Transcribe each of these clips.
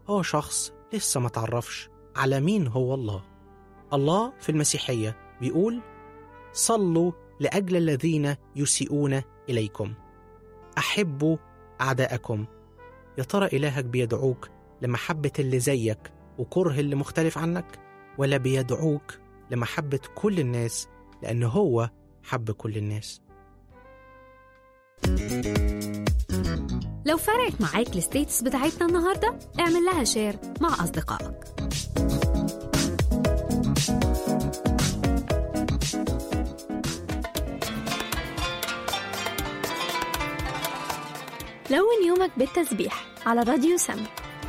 هو شخص لسه ما تعرفش على مين هو الله الله في المسيحية بيقول صلوا لأجل الذين يسيئون إليكم أحبوا أعداءكم يا ترى إلهك بيدعوك لمحبة اللي زيك وكره اللي مختلف عنك ولا بيدعوك لمحبة كل الناس لأن هو حب كل الناس لو فرقت معاك الستيتس بتاعتنا النهاردة اعمل لها شير مع أصدقائك لون يومك بالتسبيح على راديو سم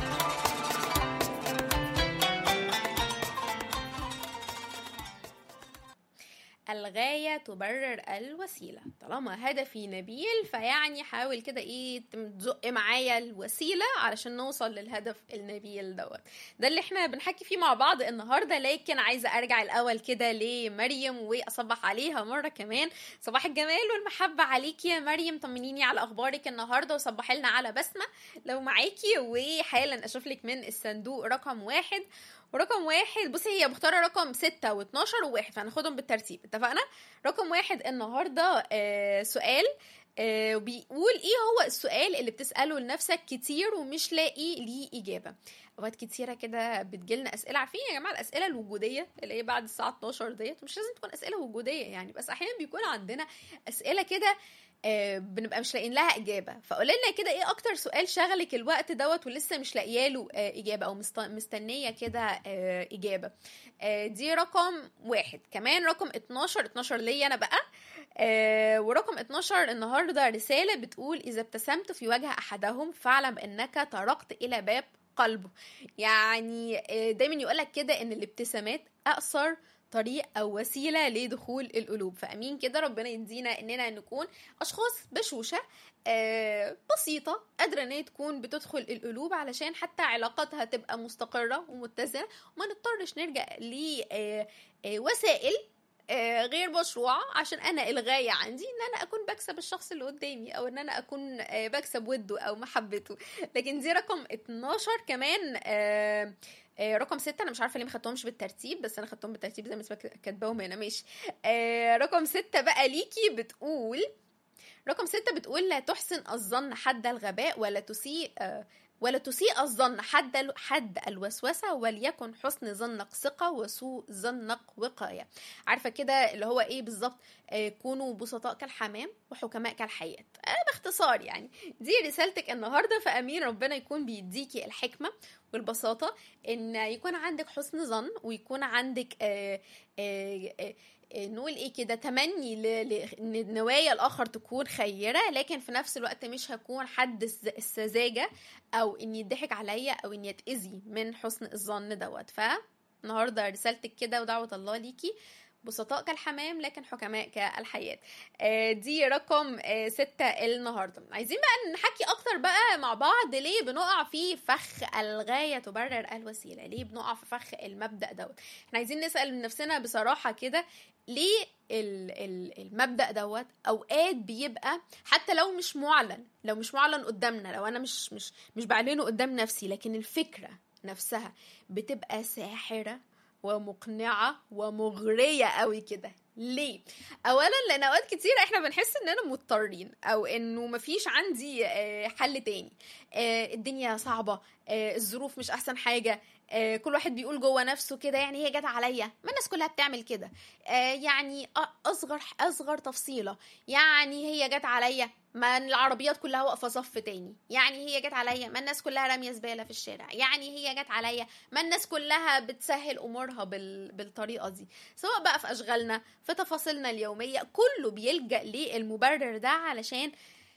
الغاية تبرر الوسيلة طالما هدفي نبيل فيعني حاول كده ايه تزق معايا الوسيلة علشان نوصل للهدف النبيل دوت ده اللي احنا بنحكي فيه مع بعض النهاردة لكن عايزة ارجع الاول كده لمريم واصبح عليها مرة كمان صباح الجمال والمحبة عليكي يا مريم طمنيني على اخبارك النهاردة وصبحي لنا على بسمة لو معاكي وحالا اشوف لك من الصندوق رقم واحد ورقم واحد بصي هي مختارة رقم ستة واتناشر وواحد فهناخدهم بالترتيب اتفقنا رقم واحد النهاردة آه سؤال آه بيقول ايه هو السؤال اللي بتسأله لنفسك كتير ومش لاقي ليه إجابة اوقات كتيره كده بتجيلنا اسئله عارفين يا جماعه الاسئله الوجوديه اللي هي بعد الساعه 12 ديت مش لازم تكون اسئله وجوديه يعني بس احيانا بيكون عندنا اسئله كده آه بنبقى مش لاقيين لها اجابه فقول لنا كده ايه اكتر سؤال شغلك الوقت دوت ولسه مش لاقيه له آه اجابه او مستنيه كده آه اجابه دي رقم واحد كمان رقم 12 12 ليا انا بقى ورقم 12 النهارده رساله بتقول اذا ابتسمت في وجه احدهم فاعلم انك طرقت الى باب قلبه يعني دايما يقولك كده ان الابتسامات اقصر طريق او وسيله لدخول القلوب فامين كده ربنا يدينا اننا نكون اشخاص بشوشه آه بسيطه قادره ان هي تكون بتدخل القلوب علشان حتى علاقاتها تبقى مستقره ومتزنه وما نضطرش نرجع لوسائل آه غير مشروعة عشان أنا الغاية عندي إن أنا أكون بكسب الشخص اللي قدامي أو إن أنا أكون آه بكسب وده أو محبته لكن دي رقم 12 كمان آه رقم ستة أنا مش عارفة ليه ما خدتهمش بالترتيب بس أنا خدتهم بالترتيب زي ما كاتباهم هنا ماشي رقم ستة بقى ليكي بتقول رقم ستة بتقول لا تحسن الظن حد الغباء ولا تسيء ولا تسيء الظن حد حد الوسوسة وليكن حسن ظنك ثقة وسوء ظنك وقاية عارفة كده اللي هو ايه بالظبط آه كونوا بسطاء كالحمام وحكماء كالحياة آه باختصار يعني دي رسالتك النهاردة فأمين ربنا يكون بيديكي الحكمة والبساطة ان يكون عندك حسن ظن ويكون عندك آه آه آه نقول ايه كده تمني ان النوايا الاخر تكون خيره لكن في نفس الوقت مش هكون حد السذاجه او اني يضحك عليا او اني اتاذي من حسن الظن دوت فالنهارده رسالتك كده ودعوه الله ليكي بسطاء كالحمام لكن حكماء كالحياة آه دي رقم آه ستة النهاردة عايزين بقى نحكي أكتر بقى مع بعض ليه بنقع في فخ الغاية تبرر الوسيلة ليه بنقع في فخ المبدأ دوت احنا عايزين نسأل نفسنا بصراحة كده ليه المبدأ دوت أوقات بيبقى حتى لو مش معلن لو مش معلن قدامنا لو أنا مش مش مش بعلنه قدام نفسي لكن الفكرة نفسها بتبقى ساحرة ومقنعة ومغرية قوي كده ليه؟ اولا لان اوقات كتير احنا بنحس اننا مضطرين او انه مفيش عندي حل تاني الدنيا صعبه الظروف مش احسن حاجه كل واحد بيقول جوه نفسه كده يعني هي جت عليا ما الناس كلها بتعمل كده يعني اصغر اصغر تفصيله يعني هي جت عليا ما العربيات كلها واقفه صف تاني يعني هي جت عليا ما الناس كلها راميه زباله في الشارع يعني هي جت عليا ما الناس كلها بتسهل امورها بال... بالطريقه دي سواء بقى في اشغالنا في تفاصيلنا اليوميه كله بيلجا للمبرر ده علشان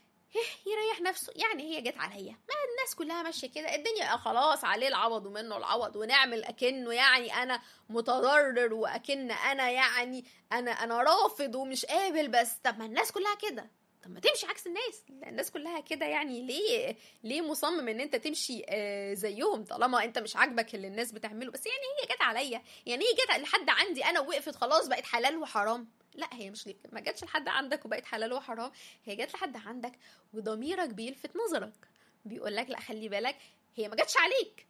يريح نفسه يعني هي جت عليا ما الناس كلها ماشيه كده الدنيا خلاص عليه العوض ومنه العوض ونعمل اكنه يعني انا متضرر واكن انا يعني انا انا رافض ومش قابل بس طب ما الناس كلها كده طب ما تمشي عكس الناس الناس كلها كده يعني ليه ليه مصمم ان انت تمشي آه زيهم طالما انت مش عاجبك اللي الناس بتعمله بس يعني هي جت عليا يعني هي جت لحد عندي انا وقفت خلاص بقت حلال وحرام لا هي مش ليك ما جاتش لحد عندك وبقت حلال وحرام هي جت لحد عندك وضميرك بيلفت نظرك بيقول لك لا خلي بالك هي ما جاتش عليك